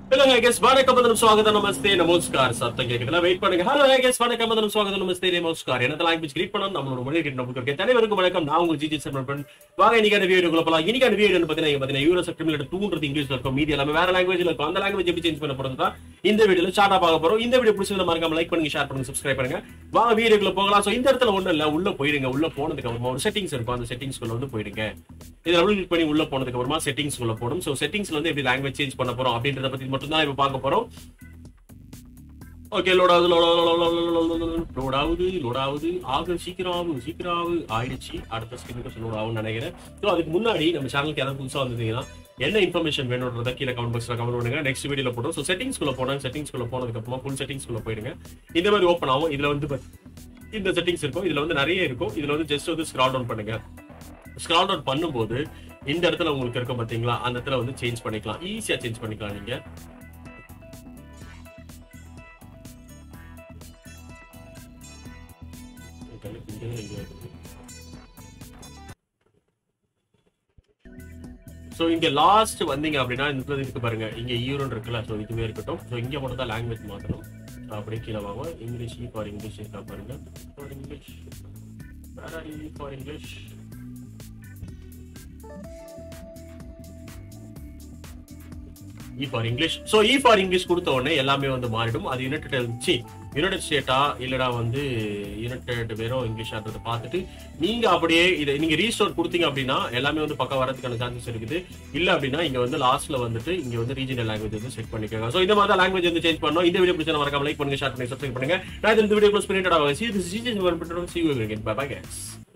hello ஹேகஸ் வணக்கம் வந்தனம் ஸ்வாகதம் நமஸ்தே நமஸ்கார் சத்தம் கேக்குதுல வெயிட் பண்ணுங்க ஹலோ ஹேகஸ் வணக்கம் வந்தனம் ஸ்வாகதம் நமஸ்தே நமஸ்கார் என்ன லாங்குவேஜ் கிரியேட் பண்ணணும் நம்மளோட மொழி கிட்ட நமக்கு இருக்கு அனைவருக்கும் வணக்கம் நான் உங்க ஜிஜி சர்மன் பண்ண வாங்க இன்னைக்கான வீடியோ குள்ள போலாம் இன்னைக்கான வீடியோ பாத்தீங்கன்னா இங்க பாத்தீங்கன்னா யூரோ செப்டம்பர் டூன்றது இங்கிலீஷ்ல இருக்கும் மீதி எல்லாமே வேற லாங்குவேஜ்ல இருக்கும் அந்த லாங்குவேஜ் எப்படி சேஞ்ச் பண்ண போறது தான் இந்த வீடியோல ஷார்ட்டா பார்க்க போறோம் இந்த வீடியோ பிடிச்சதுல மறக்காம லைக் பண்ணுங்க ஷேர் பண்ணுங்க சப்ஸ்கிரைப் பண்ணுங்க வாங்க வீடியோக்குள்ள போகலாம் சோ இந்த இடத்துல ஒண்ணும் இல்ல உள்ள போயிடுங்க உள்ள போனதுக்கு அப்புறமா ஒரு செட்டிங்ஸ் இருக்கும் அந்த செட்டிங்ஸ்குள்ள வந்து போயிடுங்க இதுல டபுள் கிளிக் பண்ணி உள்ள போனதுக்கு அப்புறமா செட்டிங்ஸ் உள்ள போடும் சோ செட்டிங்ஸ்ல வந்து எப்படி லாங்குவேஜ் சேஞ்ச் பண்ண போறோம் அப்படின்றத பத்தி மட்டும் தான் இப்ப பார்க்க போறோம் ஓகே லோட் ஆகுது லோட் ஆகுது லோட் ஆகுது ஆகுது சீக்கிரம் ஆகுது சீக்கிரம் ஆகுது ஆயிடுச்சு அடுத்த ஸ்கிரீனுக்கு லோட் ஆகும்னு நினைக்கிறேன் ஸோ அதுக்கு முன்னாடி நம்ம சேனலுக்கு யாராவது புதுசாக வந்தீங்கன்னா என்ன இன்ஃபர்மேஷன் வேணுன்றத கீழே கமெண்ட் பாக்ஸ்ல கமெண்ட் பண்ணுங்க நெக்ஸ்ட் வீடியோல போடுறோம் ஸோ செட்டிங்ஸ்குள்ள போனேன் செட்டிங்ஸ்குள்ள போனதுக்கு அப்புறமா ஃபுல் செட்டிங்ஸ்குள்ள போயிடுங்க இந்த மாதிரி ஓப்பன் ஆகும் இதுல வந்து பாத்தி- இந்த செட்டிங்ஸ் இருக்கும் இதுல வந்து நிறைய இருக்கும் இதுல வந்து ஜஸ்ட் வந்து ஸ்க்ரால் டவுன் பண்ணுங்க ஸ்க்ரால் டவுன் பண்ணும்போது இந்த இடத்துல உங்களுக்கு இருக்கும் பாத்தீங்களா அந்த இடத்துல வந்து சேஞ்ச் பண்ணிக்கலாம் ஈஸியா சேஞ்ச் பண்ணிக்கலாம் நீங்க ஸோ இங்க லாஸ்ட் வந்தீங்க அப்படின்னா இந்த இடத்துல இருக்கு பாருங்க இங்க ஈரோன் இருக்குல்ல ஸோ இதுவே இருக்கட்டும் ஸோ இங்க மட்டும் தான் லாங்குவேஜ் மாத்தணும் So, அப்படியே கீழே வாங்க இங்கிலீஷ் இ ஃபார் இங்கிலீஷ் இருக்கா பாருங்க ஃபார் இங்கிலீஷ் வேற E for English E for English so E for English கொடுத்த உடனே எல்லாமே வந்து மாறிடும் அது யுனைடெட் சி யுனைடெட் ஸ்டேட்டா இல்லடா வந்து யுனைடெட் வெறும் இங்கிலீஷான்றதை பார்த்துட்டு நீங்க அப்படியே இதை நீங்க ரீஸ்டோர் கொடுத்தீங்க அப்படின்னா எல்லாமே வந்து பக்கம் வரதுக்கான சான்சஸ் இருக்குது இல்ல அப்படின்னா இங்க வந்து லாஸ்ட்ல வந்துட்டு இங்க வந்து ரீஜனல் லாங்குவேஜ் வந்து செட் பண்ணிக்கோங்க ஸோ இந்த மாதிரி லாங்குவேஜ் வந்து சேஞ்ச் பண்ணோம் இந்த வீடியோ பிடிச்சா மறக்காம லைக் பண்ணுங்க ஷேர் பண்ணுங்க சப்ஸ்கிரைப் பண்ணுங்க நான் இந்த வீடியோ க்ளோஸ் பண்ணிட்டு see this is see you bye by